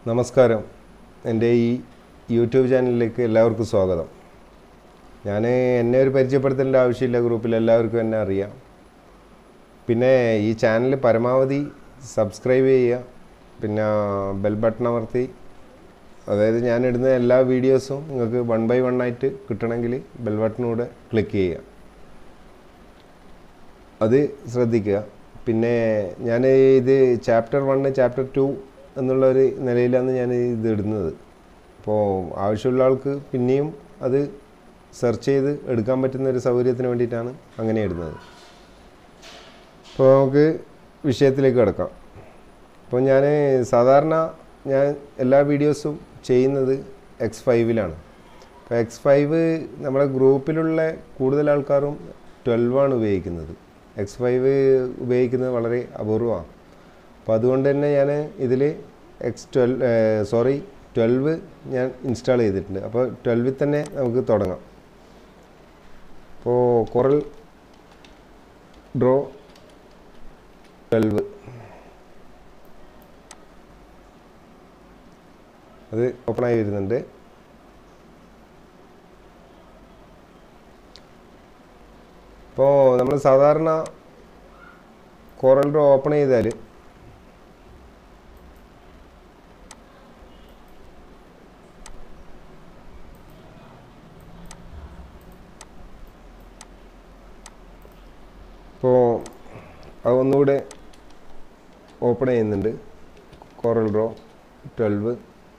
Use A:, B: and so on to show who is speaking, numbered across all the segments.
A: നമസ്കാരം എൻ്റെ ഈ യൂട്യൂബ് ചാനലിലേക്ക് എല്ലാവർക്കും സ്വാഗതം ഞാൻ എന്നെ ഒരു പരിചയപ്പെടുത്തേണ്ട ആവശ്യമില്ല ഗ്രൂപ്പിൽ എല്ലാവർക്കും എന്നെ അറിയാം പിന്നെ ഈ ചാനൽ പരമാവധി സബ്സ്ക്രൈബ് ചെയ്യുക പിന്നെ ബെൽ ബട്ടൺ അമർത്തി അതായത് ഞാൻ ഇടുന്ന എല്ലാ വീഡിയോസും നിങ്ങൾക്ക് വൺ ബൈ വൺ ആയിട്ട് കിട്ടണമെങ്കിൽ ബെൽ ബട്ടണൂടെ ക്ലിക്ക് ചെയ്യുക അത് ശ്രദ്ധിക്കുക പിന്നെ ഞാൻ ഇത് ചാപ്റ്റർ വണ്ണ് ചാപ്റ്റർ ടു എന്നുള്ള ഒരു നിലയിലാണ് ഞാൻ ഇത് ഇടുന്നത് അപ്പോൾ ആവശ്യമുള്ള ആൾക്ക് പിന്നെയും അത് സെർച്ച് ചെയ്ത് എടുക്കാൻ പറ്റുന്ന ഒരു സൗകര്യത്തിന് വേണ്ടിയിട്ടാണ് അങ്ങനെ ഇടുന്നത് അപ്പോൾ നമുക്ക് വിഷയത്തിലേക്ക് കിടക്കാം അപ്പോൾ ഞാൻ സാധാരണ ഞാൻ എല്ലാ വീഡിയോസും ചെയ്യുന്നത് എക്സ് ഫൈവിലാണ് അപ്പോൾ എക്സ് ഫൈവ് നമ്മുടെ ഗ്രൂപ്പിലുള്ള കൂടുതൽ ആൾക്കാരും ട്വൽവാണ് ഉപയോഗിക്കുന്നത് എക്സ് ഫൈവ് ഉപയോഗിക്കുന്നത് വളരെ അപൂർവമാണ് അപ്പോൾ അതുകൊണ്ട് തന്നെ ഞാൻ ഇതിൽ എക്സ് ട്വൽവ് സോറി ട്വൽവ് ഞാൻ ഇൻസ്റ്റാൾ ചെയ്തിട്ടുണ്ട് അപ്പോൾ ട്വൽവിൽ തന്നെ നമുക്ക് തുടങ്ങാം അപ്പോൾ കുറൽ ഡ്രോ ട്വൽവ് അത് ഓപ്പണായി വരുന്നുണ്ട് ഇപ്പോൾ നമ്മൾ സാധാരണ കോറൽ ഡ്രോ ഓപ്പൺ ചെയ്താൽ ഇപ്പോൾ അത് ഒന്നുകൂടെ ഓപ്പൺ ചെയ്യുന്നുണ്ട് കോറൽ ഡ്രോ ട്വൽവ്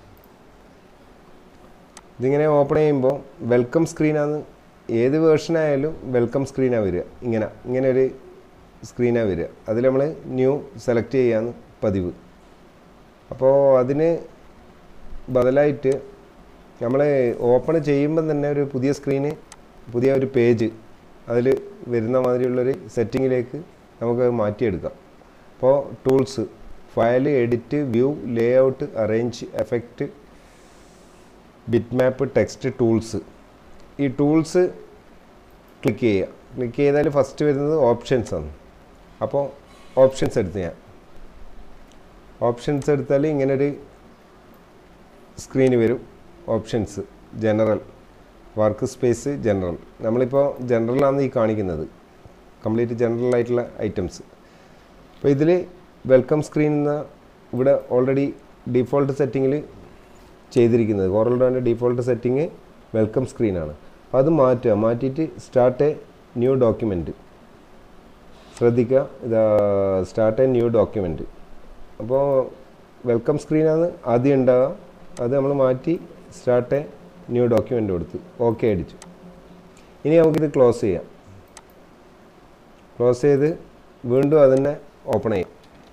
A: ഇതിങ്ങനെ ഓപ്പൺ ചെയ്യുമ്പോൾ വെൽക്കം സ്ക്രീനാണ് ഏത് വേർഷൻ ആയാലും വെൽക്കം സ്ക്രീനാണ് വരിക ഇങ്ങനെ ഇങ്ങനെ ഒരു സ്ക്രീനാണ് വരിക അതിൽ നമ്മൾ ന്യൂ സെലക്ട് ചെയ്യാന്ന് പതിവ് അപ്പോൾ അതിന് ബദലായിട്ട് നമ്മൾ ഓപ്പൺ ചെയ്യുമ്പം തന്നെ ഒരു പുതിയ സ്ക്രീന് പുതിയ ഒരു പേജ് അതിൽ വരുന്ന മാതിരിയുള്ളൊരു സെറ്റിങ്ങിലേക്ക് നമുക്ക് മാറ്റിയെടുക്കാം അപ്പോൾ tools file edit view layout arrange effect bitmap text tools ഈ ടൂൾസ് ക്ലിക്ക് ചെയ്യുക ക്ലിക്ക് ചെയ്താൽ ഫസ്റ്റ് വരുന്നത് ഓപ്ഷൻസ് ആണ് അപ്പോൾ ഓപ്ഷൻസ് എടുത്ത് ഞാൻ ഓപ്ഷൻസ് എടുത്താൽ ഇങ്ങനൊരു സ്ക്രീന് വരും options general workspace general നമ്മളിപ്പോൾ ജനറലാണ് ഈ കാണിക്കുന്നത് കംപ്ലീറ്റ് ജനറൽ ആയിട്ടുള്ള ഐറ്റംസ് അപ്പോൾ ഇതിൽ വെൽക്കം സ്ക്രീൻ എന്ന ഇവിടെ ഓൾറെഡി ഡിഫോൾട്ട് സെറ്റിങ്ങിൽ ചെയ്തിരിക്കുന്നത് കോറൽ ഡോൻ്റെ ഡിഫോൾട്ട് സെറ്റിങ് വെൽക്കം സ്ക്രീനാണ് അപ്പോൾ അത് മാറ്റുക മാറ്റിയിട്ട് സ്റ്റാർട്ട് എ ന്യൂ ഡോക്യുമെൻറ്റ് ശ്രദ്ധിക്കുക ഇതാ സ്റ്റാർട്ട് എ ന്യൂ ഡോക്യുമെൻറ്റ് അപ്പോൾ വെൽക്കം സ്ക്രീനാണ് ആദ്യം ഉണ്ടാവുക അത് നമ്മൾ മാറ്റി സ്റ്റാർട്ട് എ ന്യൂ ഡോക്യുമെൻ്റ് കൊടുത്ത് ഓക്കെ അടിച്ചു ഇനി നമുക്കിത് ക്ലോസ് ചെയ്യാം ക്ലോസ് ചെയ്ത് വീണ്ടും അതിനെ ഓപ്പൺ ചെയ്യാം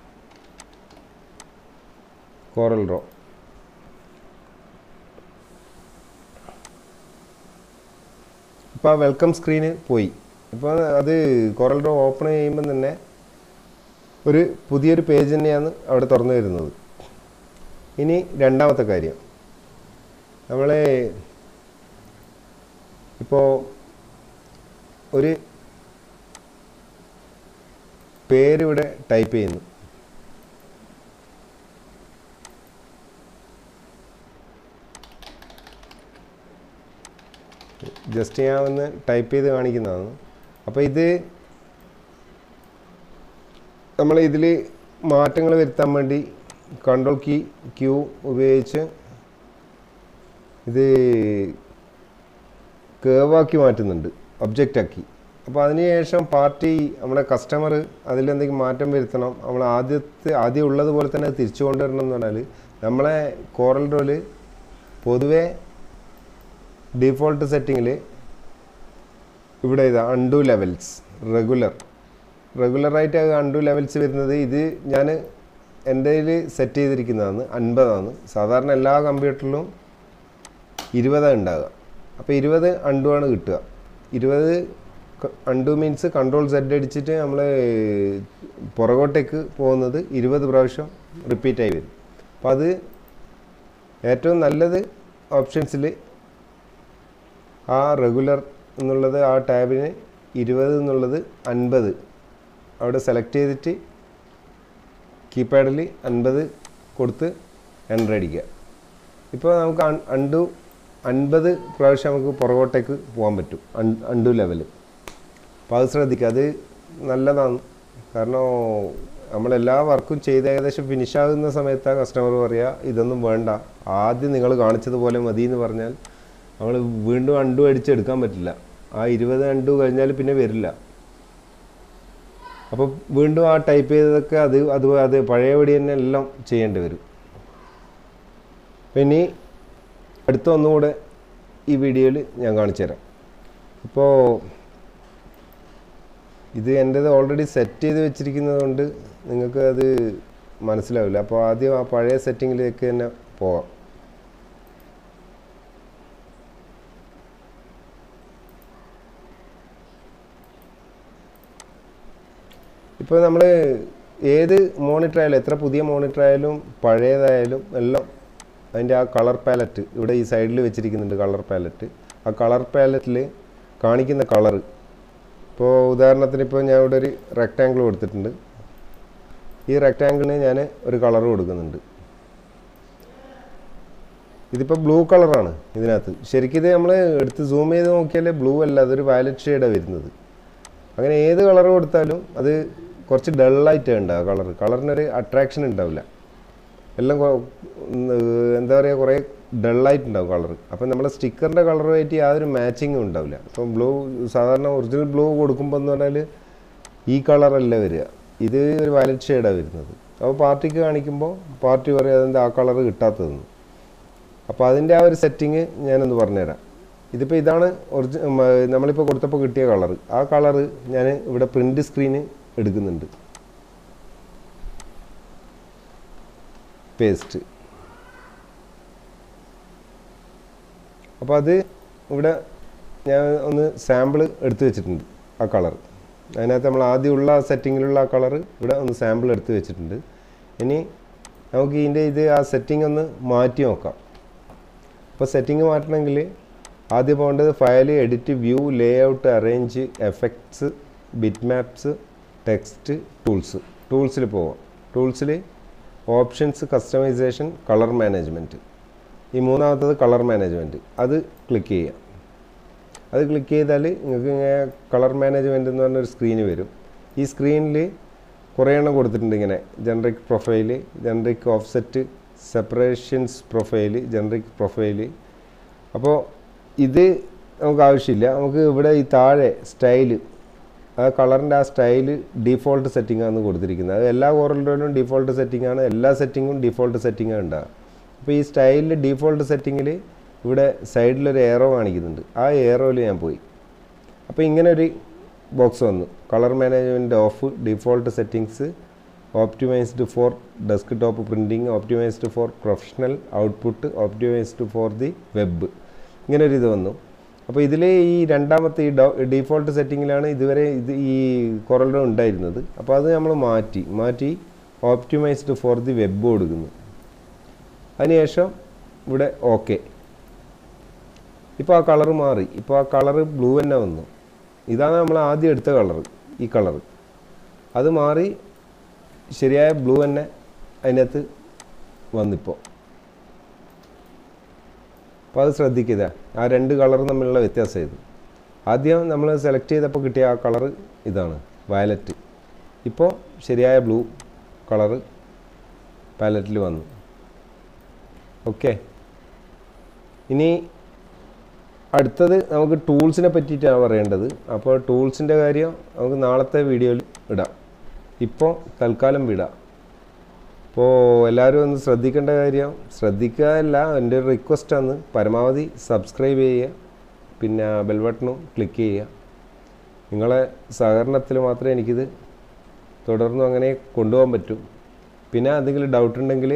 A: കോറൽ ഡ്രോ ഇപ്പോൾ ആ വെൽക്കം സ്ക്രീന് പോയി ഇപ്പോൾ അത് കോറൽ ഡ്രോ ഓപ്പൺ ചെയ്യുമ്പം തന്നെ ഒരു പുതിയൊരു പേജ് തന്നെയാണ് അവിടെ തുറന്നു വരുന്നത് ഇനി രണ്ടാമത്തെ കാര്യം നമ്മളെ ഇപ്പോൾ ഒരു പേരിവിടെ ടൈപ്പ് ചെയ്യുന്നു ജസ്റ്റ് ഞാൻ ഒന്ന് ടൈപ്പ് ചെയ്ത് കാണിക്കുന്നതാണ് അപ്പോൾ ഇത് നമ്മൾ ഇതിൽ മാറ്റങ്ങൾ വരുത്താൻ വേണ്ടി കൺട്രോൾ കീ ക്യൂ ഉപയോഗിച്ച് ഇത് കേവാക്കി മാറ്റുന്നുണ്ട് ഒബ്ജക്റ്റ് ആക്കി അപ്പോൾ അതിനുശേഷം പാർട്ടി നമ്മുടെ കസ്റ്റമർ അതിലെന്തെങ്കിലും മാറ്റം വരുത്തണം നമ്മൾ ആദ്യത്തെ ആദ്യം ഉള്ളതുപോലെ തന്നെ തിരിച്ചു കൊണ്ടുവരണം എന്ന് പറഞ്ഞാൽ നമ്മളെ കോറൽ ഡ്രോയിൽ പൊതുവേ ഡിഫോൾട്ട് സെറ്റിങ്ങിൽ ഇവിടെ ഇതാ അൺഡു ലെവൽസ് റെഗുലർ റെഗുലറായിട്ട് അൺഡു ലെവൽസ് വരുന്നത് ഇത് ഞാൻ എൻ്റെ കയ്യിൽ സെറ്റ് ചെയ്തിരിക്കുന്നതാണ് അൻപതാണ് സാധാരണ എല്ലാ കമ്പ്യൂട്ടറിലും ഇരുപതാണ് ഉണ്ടാകുക അപ്പോൾ ഇരുപത് അണ്ടു ആണ് കിട്ടുക ഇരുപത് അണ്ടു മീൻസ് കൺട്രോൾ സെഡ് അടിച്ചിട്ട് നമ്മൾ പുറകോട്ടേക്ക് പോകുന്നത് ഇരുപത് പ്രാവശ്യം റിപ്പീറ്റായി വരും അപ്പോൾ അത് ഏറ്റവും നല്ലത് ഓപ്ഷൻസിൽ ആ റെഗുലർ എന്നുള്ളത് ആ ടാബിന് ഇരുപത് എന്നുള്ളത് അൻപത് അവിടെ സെലക്ട് ചെയ്തിട്ട് കീപാഡിൽ അൻപത് കൊടുത്ത് എൻ്റർ അടിക്കുക ഇപ്പോൾ നമുക്ക് അണ്ടു അൻപത് പ്രാവശ്യം നമുക്ക് പുറകോട്ടേക്ക് പോകാൻ പറ്റും അണ്ടു ലെവൽ അപ്പോൾ അത് ശ്രദ്ധിക്കുക അത് നല്ലതാണ് കാരണം നമ്മളെല്ലാ വർക്കും ചെയ്ത് ഏകദേശം ഫിനിഷ് ആകുന്ന സമയത്ത് കസ്റ്റമർ പറയുക ഇതൊന്നും വേണ്ട ആദ്യം നിങ്ങൾ കാണിച്ചതുപോലെ മതി എന്ന് പറഞ്ഞാൽ നമ്മൾ വീണ്ടും അണ്ടു അടിച്ചെടുക്കാൻ പറ്റില്ല ആ ഇരുപത് അണ്ടു കഴിഞ്ഞാൽ പിന്നെ വരില്ല അപ്പോൾ വീണ്ടും ആ ടൈപ്പ് ചെയ്തതൊക്കെ അത് അത് അത് പഴയപടി തന്നെ എല്ലാം ചെയ്യേണ്ടി വരും പിന്നെ അടുത്ത ഒന്നുകൂടെ ഈ വീഡിയോയിൽ ഞാൻ കാണിച്ചു തരാം ഇപ്പോൾ ഇത് എൻ്റേത് ഓൾറെഡി സെറ്റ് ചെയ്ത് വെച്ചിരിക്കുന്നത് കൊണ്ട് നിങ്ങൾക്ക് അത് മനസ്സിലാവില്ല അപ്പോൾ ആദ്യം ആ പഴയ സെറ്റിങ്ങിലേക്ക് തന്നെ പോവാം ഇപ്പോൾ നമ്മൾ ഏത് മോണിറ്റർ ആയാലും എത്ര പുതിയ മോണിറ്റർ ആയാലും പഴയതായാലും എല്ലാം അതിൻ്റെ ആ കളർ പാലറ്റ് ഇവിടെ ഈ സൈഡിൽ വെച്ചിരിക്കുന്നുണ്ട് കളർ പാലറ്റ് ആ കളർ പാലറ്റിൽ കാണിക്കുന്ന കളറ് ഇപ്പോൾ ഉദാഹരണത്തിന് ഇപ്പോൾ ഞാൻ ഇവിടെ ഒരു റെക്റ്റാങ്കിൾ കൊടുത്തിട്ടുണ്ട് ഈ റെക്റ്റാങ്കിളിന് ഞാൻ ഒരു കളർ കൊടുക്കുന്നുണ്ട് ഇതിപ്പോൾ ബ്ലൂ കളറാണ് ഇതിനകത്ത് ശരിക്കും ഇത് നമ്മൾ എടുത്ത് സൂം ചെയ്ത് നോക്കിയാൽ ബ്ലൂ അല്ല അതൊരു വയലറ്റ് ഷെയ്ഡാണ് വരുന്നത് അങ്ങനെ ഏത് കളർ കൊടുത്താലും അത് കുറച്ച് ഡള്ളായിട്ട് ഉണ്ടാവുക കളർ കളറിനൊരു അട്രാക്ഷൻ ഉണ്ടാവില്ല എല്ലാം കൊ- ഉം, എന്താ പറയുക കുറേ ഡള്ളായിട്ടുണ്ടാവും കളർ അപ്പം നമ്മുടെ സ്റ്റിക്കറിൻ്റെ കളറുമായിട്ട് യാതൊരു മാച്ചിങ്ങും ഉണ്ടാവില്ല ഇപ്പം ബ്ലൂ സാധാരണ ഒറിജിനൽ ബ്ലൂ കൊടുക്കുമ്പോൾ എന്ന് പറഞ്ഞാൽ ഈ കളറല്ല വരിക ഇത് ഒരു വയലറ്റ് ഷെയ്ഡാണ് വരുന്നത് അപ്പോൾ പാർട്ടിക്ക് കാണിക്കുമ്പോൾ പാർട്ടി പറയും അതെന്താ ആ കളർ കിട്ടാത്തതെന്ന് അപ്പോൾ അതിൻ്റെ ആ ഒരു സെറ്റിങ് ഞാനൊന്ന് പറഞ്ഞുതരാം ഇതിപ്പോൾ ഇതാണ് ഒറിജി നമ്മളിപ്പോൾ കൊടുത്തപ്പോൾ കിട്ടിയ കളർ ആ കളറ് ഞാൻ ഇവിടെ പ്രിൻ്റ് സ്ക്രീന് എടുക്കുന്നുണ്ട് പേസ്റ്റ് അപ്പോൾ അത് ഇവിടെ ഞാൻ ഒന്ന് സാമ്പിൾ എടുത്തു വെച്ചിട്ടുണ്ട് ആ കളർ അതിനകത്ത് നമ്മൾ ആദ്യമുള്ള സെറ്റിങ്ങിലുള്ള ആ കളർ ഇവിടെ ഒന്ന് സാമ്പിൾ എടുത്ത് വെച്ചിട്ടുണ്ട് ഇനി നമുക്ക് ഇതിൻ്റെ ഇത് ആ സെറ്റിംഗ് ഒന്ന് മാറ്റി നോക്കാം അപ്പോൾ സെറ്റിംഗ് മാറ്റണമെങ്കിൽ ആദ്യം പോകേണ്ടത് file edit view layout arrange effects bitmaps text tools ടൂൾസിൽ പോവാം ടൂൾസിൽ ഓപ്ഷൻസ് കസ്റ്റമൈസേഷൻ കളർ മാനേജ്മെൻറ്റ് ഈ മൂന്നാമത്തത് കളർ മാനേജ്മെൻറ്റ് അത് ക്ലിക്ക് ചെയ്യാം അത് ക്ലിക്ക് ചെയ്താൽ നിങ്ങൾക്ക് ഇങ്ങനെ കളർ മാനേജ്മെൻറ്റ് എന്ന് പറഞ്ഞൊരു സ്ക്രീന് വരും ഈ സ്ക്രീനിൽ കുറേ എണ്ണം കൊടുത്തിട്ടുണ്ട് ഇങ്ങനെ generic profile generic offset separations profile generic profile അപ്പോൾ ഇത് നമുക്ക് ആവശ്യമില്ല നമുക്ക് ഇവിടെ ഈ താഴെ സ്റ്റൈല് ആ കളറിൻ്റെ ആ സ്റ്റൈല് ഡീഫോൾട്ട് സെറ്റിംഗ് ആണ് കൊടുത്തിരിക്കുന്നത് അത് എല്ലാ കോറലിലും ഡീഫോൾട്ട് സെറ്റിംഗ് ആണ് എല്ലാ സെറ്റിങ്ങും ഡീഫോൾട്ട് സെറ്റിംഗ് ആണ് ഉണ്ടാകുക അപ്പോൾ ഈ സ്റ്റൈലിൽ ഡീഫോൾട്ട് സെറ്റിങ്ങിൽ ഇവിടെ സൈഡിലൊരു എയറോ കാണിക്കുന്നുണ്ട് ആ എയറോയിൽ ഞാൻ പോയി അപ്പോൾ ഇങ്ങനെ ഒരു ബോക്സ് വന്നു colour management of default settings optimised for desktop printing optimised for professional output optimised for the web ഇങ്ങനെ ഒരു ഇത് വന്നു അപ്പോൾ ഇതിൽ ഈ രണ്ടാമത്തെ ഈ ഡീഫോൾട്ട് സെറ്റിങ്ങിലാണ് ഇതുവരെ ഇത് ഈ കുറലുടെ ഉണ്ടായിരുന്നത് അപ്പോൾ അത് നമ്മൾ മാറ്റി മാറ്റി ഓപ്റ്റിമൈസ്ഡ് ഫോർ ദി വെബ് കൊടുക്കുന്നു അതിനുശേഷം ഇവിടെ ഓക്കെ ഇപ്പോൾ ആ കളർ മാറി ഇപ്പോൾ ആ കളർ ബ്ലൂ തന്നെ വന്നു ഇതാണ് നമ്മൾ ആദ്യം എടുത്ത കളർ ഈ കളർ അത് മാറി ശരിയായ ബ്ലൂ തന്നെ അതിനകത്ത് വന്നിപ്പോൾ അപ്പോൾ അത് ശ്രദ്ധിക്കുക ആ രണ്ട് കളറും തമ്മിലുള്ള വ്യത്യാസം ഇത് ആദ്യം നമ്മൾ സെലക്ട് ചെയ്തപ്പോൾ കിട്ടിയ ആ കളർ ഇതാണ് വയലറ്റ് ഇപ്പോൾ ശരിയായ ബ്ലൂ കളറ് പാലറ്റിൽ വന്നു ഓക്കെ ഇനി അടുത്തത് നമുക്ക് ടൂൾസിനെ പറ്റിയിട്ടാണ് പറയേണ്ടത് അപ്പോൾ ടൂൾസിൻ്റെ കാര്യം നമുക്ക് നാളത്തെ വീഡിയോയിൽ ഇടാം ഇപ്പോൾ തൽക്കാലം വിടാം അപ്പോൾ എല്ലാവരും ഒന്ന് ശ്രദ്ധിക്കേണ്ട കാര്യം ശ്രദ്ധിക്കാനല്ല എൻ്റെ ഒരു റിക്വസ്റ്റാണ് പരമാവധി സബ്സ്ക്രൈബ് ചെയ്യുക പിന്നെ ബെൽ ബട്ടണും ക്ലിക്ക് ചെയ്യുക നിങ്ങളെ സഹകരണത്തിൽ മാത്രമേ എനിക്കിത് തുടർന്നും അങ്ങനെ കൊണ്ടുപോകാൻ പറ്റൂ പിന്നെ എന്തെങ്കിലും ഡൗട്ട് ഉണ്ടെങ്കിൽ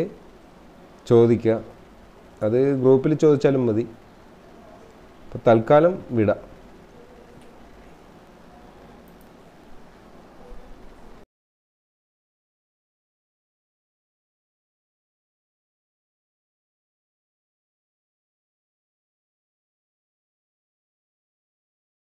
A: ചോദിക്കുക അത് ഗ്രൂപ്പിൽ ചോദിച്ചാലും മതി അപ്പോൾ തൽക്കാലം വിടാം